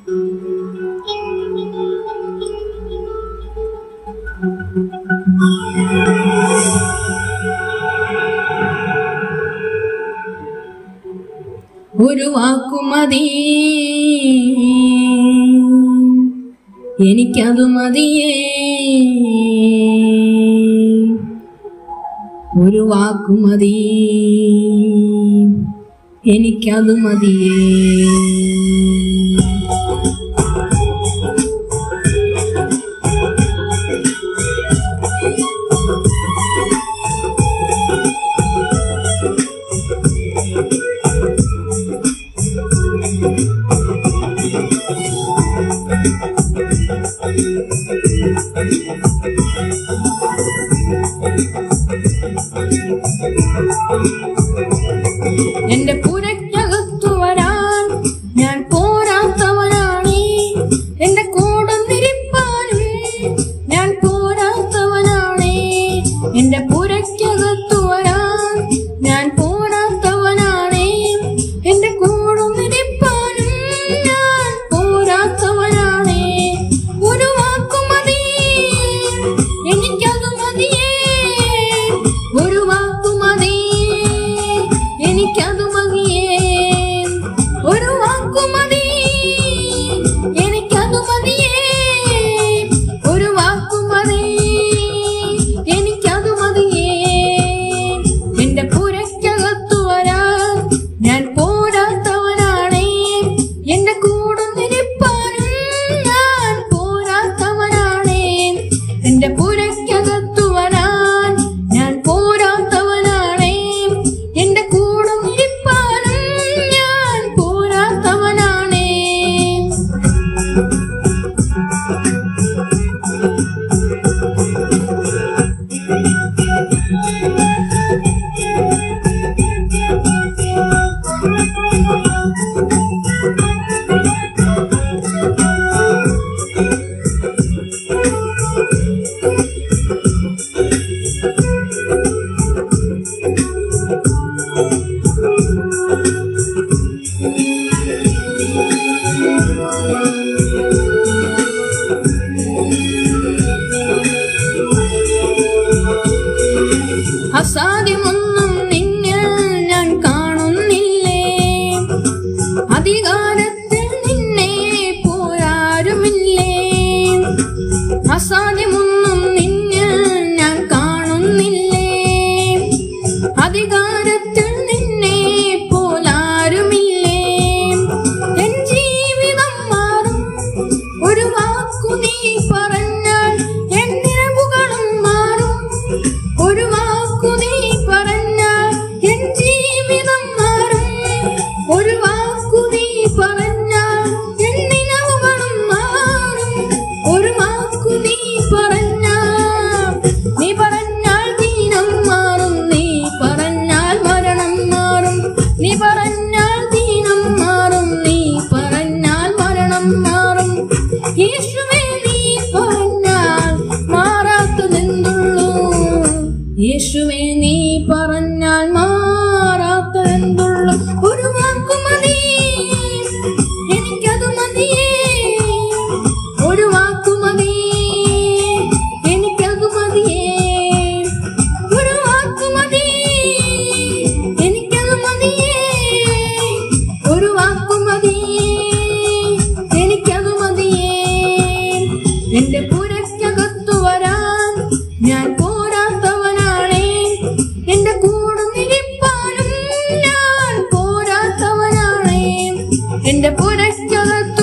ഒരു വാക്കുമതി എനിക്കതു മതിയേ ഒരു വാക്കുമതി എനിക്കതു മതിയേ എന്റെ പുരക്കകത്തു വരാൻ ഞാൻ പോരാത്തവനാണേ എന്റെ കൂടെ നിരിപ്പാനും ഞാൻ പോരാത്തവനാണേ എന്റെ പുരക്കകത്തു വരാൻ ഞാൻ പോരാത്തവനാണേ എന്റെ കൂടെ നിരിപ്പാനും ഞാൻ പോരാത്തവനാണേ ഒരു വാക്കുമതി എനിക്കത് മതിയേ ഒരു വാക്കുമതി എനിക്കത് മതിയേ ഒരു വാക്കുമതി എനിക്കത് മതിയേ ഒരു വാക്കുമതി എനിക്കത് മതിയേ എന്റെ പുരക്കകത്തു വരാൻ ഞാൻ പോരാത്തവനാണേ എന്റെ കൂടെ നിരപ്പാനും ഞാൻ പോരാത്തവനാണേ എന്റെ പുരക്കകത്തു വരാൻ ഞാൻ പോരാത്തവനാണേ എന്റെ കൂടെ നിരപ്പാനും ഞാൻ പോരാത്തവനാണേ അസാധ്യമൊന്നും നിന്നിൽ ഞാൻ കാണുന്നില്ലേ അധികാരത്തിൽ നിന്നെ പോരാരുമില്ലേ അസാധ്യമൊന്നും നിന്നിൽ ഞാൻ കാണുന്നില്ലേ അധികാരത്തിൽ നിന്നെ പോലാരുമില്ലേ എൻ ജീവിതം മാറും ഒരു വാക്കു നീ പറഞ്ഞാൽ എൻ നിറവുകളും മാറും ഒരു വാക്കു നീ പറഞ്ഞാൽ എൻ ജീവിതം മാറും ഒരു വാക്കു നീ പറഞ്ഞാൽ എൻ നിലവുകളും മാറും ഒരു വാക്കു നീ പറഞ്ഞാൽ നീ പറഞ്ഞാൽ ദീനം മാറും നീ പറഞ്ഞാൽ മരണം മാറും നീ പറഞ്ഞാൽ ദീനം മാറും നീ പറഞ്ഞാൽ മരണം മാറും യേശുവേ നീ പറഞ്ഞാൽ മാറാത്തതെന്തുള്ളൂ യേശുവേ നീ പറഞ്ഞാൽ മാറാത്തതെന്തുള്ളൂ ഒരു വാക്കു മതി എനിക്കത് മതിയേ ഒരു വാക്കു മതി എനിക്കത് മതിയേ ഒരു വാക്കു മതി എനിക്കത് മതിയേ ഒരു വാക്കു മതി എനിക്കത് മതിയേ എന്റെ പുരക്കകത്തു വരാൻ ഞാൻ പോരാത്തവനാണേ എന്റെ കൂടെ നിരിപ്പാനും ഞാൻ പോരാത്തവനാണേ എന്റെ പുരക്കകത്തു